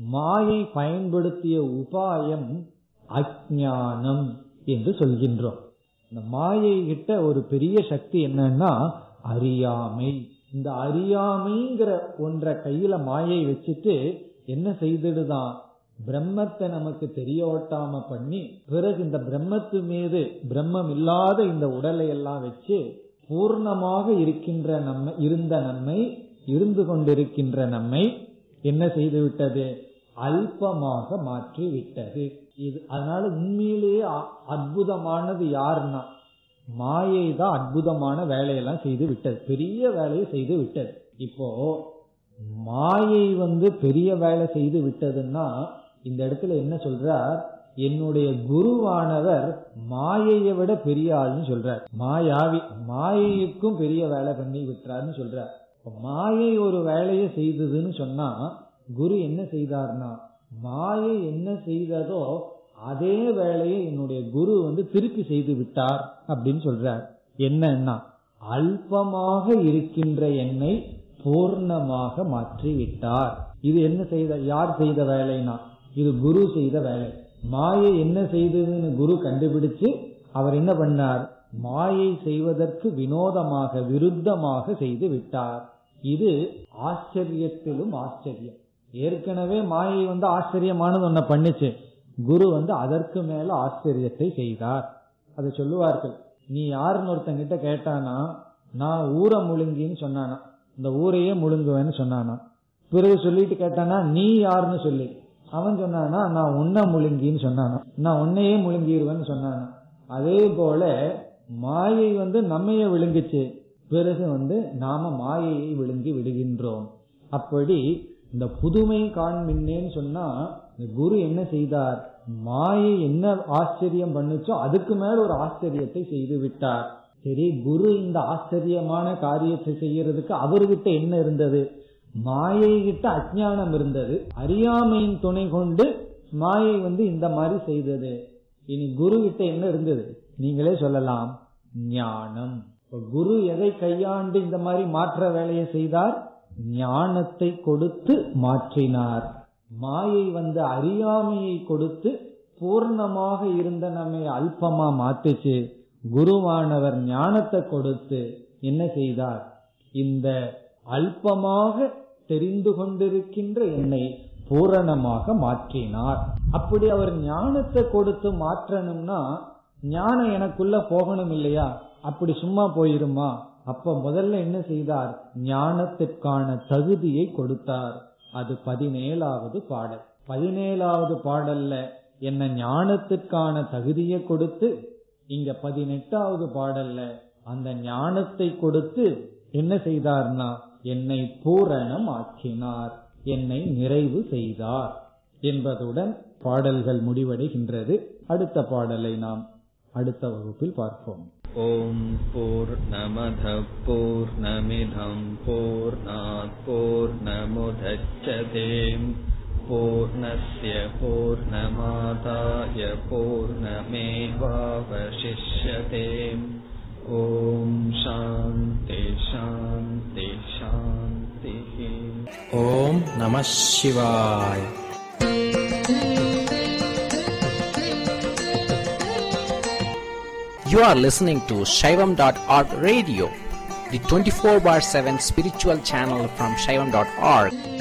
மாயை பயன்படுத்திய உபாயம் அஜானம் என்று சொல்கின்றோம் இந்த மாயை கிட்ட ஒரு பெரிய சக்தி என்னன்னா அறியாமை இந்த அறியாமைங்கிற ஒன்றை கையில மாயை வச்சுட்டு என்ன செய்துடுதான் பிரம்மத்தை நமக்கு தெரிய ஓட்டாம பண்ணி பிறகு இந்த பிரம்மத்து மீது பிரம்மம் இல்லாத இந்த உடலை எல்லாம் வச்சு பூர்ணமாக இருக்கின்ற நம்மை இருந்த நம்மை இருந்து கொண்டிருக்கின்ற நம்மை என்ன செய்து விட்டது அல்பமாக மாற்றி விட்டது இது அதனால உண்மையிலேயே அற்புதமானது யாருன்னா மாயை தான் அற்புதமான வேலையெல்லாம் செய்து விட்டது பெரிய வேலையை செய்து விட்டது இப்போ மாயை வந்து பெரிய வேலை செய்து விட்டதுன்னா இந்த இடத்துல என்ன சொல்றார் என்னுடைய குருவானவர் மாயையை விட பெரிய ஆள்னு சொல்றார் மாயாவி மாயைக்கும் பெரிய வேலை பண்ணி விட்டார்னு சொல்றார் மாயை ஒரு வேலையை செய்ததுன்னு சொன்னா குரு என்ன செய்தார்னா மாயை என்ன செய்ததோ அதே வேலையை என்னுடைய குரு வந்து திருப்பி செய்து விட்டார் அப்படின்னு சொல்றார் என்னன்னா அல்பமாக இருக்கின்ற என்னை பூர்ணமாக மாற்றி விட்டார் இது என்ன செய்த யார் செய்த வேலைனா இது குரு செய்த வேலை மாயை என்ன செய்ததுன்னு குரு கண்டுபிடிச்சு அவர் என்ன பண்ணார் மாயை செய்வதற்கு வினோதமாக விருத்தமாக செய்து விட்டார் இது ஆச்சரியத்திலும் ஆச்சரியம் ஏற்கனவே மாயை வந்து ஆச்சரியமானது ஒன்ன பண்ணுச்சு குரு வந்து அதற்கு மேல ஆச்சரியத்தை செய்தார் அதை சொல்லுவார்கள் நீ யாருன்னு ஒருத்தங்கிட்ட கேட்டானா நான் ஊரை முழுங்கின்னு சொன்னானா இந்த ஊரையே முழுங்குவேன்னு சொன்னானா பிறகு சொல்லிட்டு கேட்டானா நீ யாருன்னு சொல்லி அவன் சொன்னானா நான் உன்னை முழுங்கின்னு சொன்னானா நான் உன்னையே முழுங்கிடுவேன்னு சொன்னானா அதே போல மாயை வந்து நம்மைய விழுங்குச்சு பிறகு வந்து நாம மாயையை விழுங்கி விடுகின்றோம் அப்படி இந்த புதுமை காண்மின்னேன்னு சொன்னா இந்த குரு என்ன செய்தார் மாயை என்ன ஆச்சரியம் பண்ணுச்சோ அதுக்கு மேல ஒரு ஆச்சரியத்தை செய்து விட்டார் சரி குரு இந்த ஆச்சரியமான காரியத்தை செய்யறதுக்கு அவர்கிட்ட என்ன இருந்தது மாயை கிட்ட அஜானம் இருந்தது அறியாமையின் துணை கொண்டு மாயை வந்து இந்த மாதிரி செய்தது இனி குரு கிட்ட என்ன இருந்தது நீங்களே சொல்லலாம் ஞானம் குரு எதை கையாண்டு இந்த மாதிரி மாற்ற வேலையை செய்தார் ஞானத்தை கொடுத்து மாற்றினார் மாயை வந்து அறியாமையை கொடுத்து பூர்ணமாக இருந்த நம்மை அல்பமா மாத்துச்சு குருவானவர் ஞானத்தை கொடுத்து என்ன செய்தார் இந்த அல்பமாக தெரிந்து கொண்டிருக்கின்ற என்னை பூரணமாக மாற்றினார் அப்படி அவர் ஞானத்தை கொடுத்து மாற்றணும்னா ஞானம் எனக்குள்ள போகணும் இல்லையா அப்படி சும்மா போயிருமா அப்ப முதல்ல என்ன செய்தார் ஞானத்திற்கான தகுதியை கொடுத்தார் அது பதினேழாவது பாடல் பதினேழாவது பாடல்ல என்ன ஞானத்திற்கான தகுதியை கொடுத்து இங்க பதினெட்டாவது பாடல்ல அந்த ஞானத்தை கொடுத்து என்ன செய்தார்னா என்னை பூரணம் ஆக்கினார் என்னை நிறைவு செய்தார் என்பதுடன் பாடல்கள் முடிவடைகின்றது அடுத்த பாடலை நாம் அடுத்த வகுப்பில் பார்ப்போம் ॐ पूर्णमधः पूर्णमिधम् पूर्णात् पूर्णमुदच्छते पूर्णस्य पूर्णमादाय पूर्णमेवावशिष्यते ॐ शान्ति शान्ति शान्तिः ॐ नमः शिवाय You are listening to Shaivam.org radio, the 24 bar 7 spiritual channel from Shaivam.org.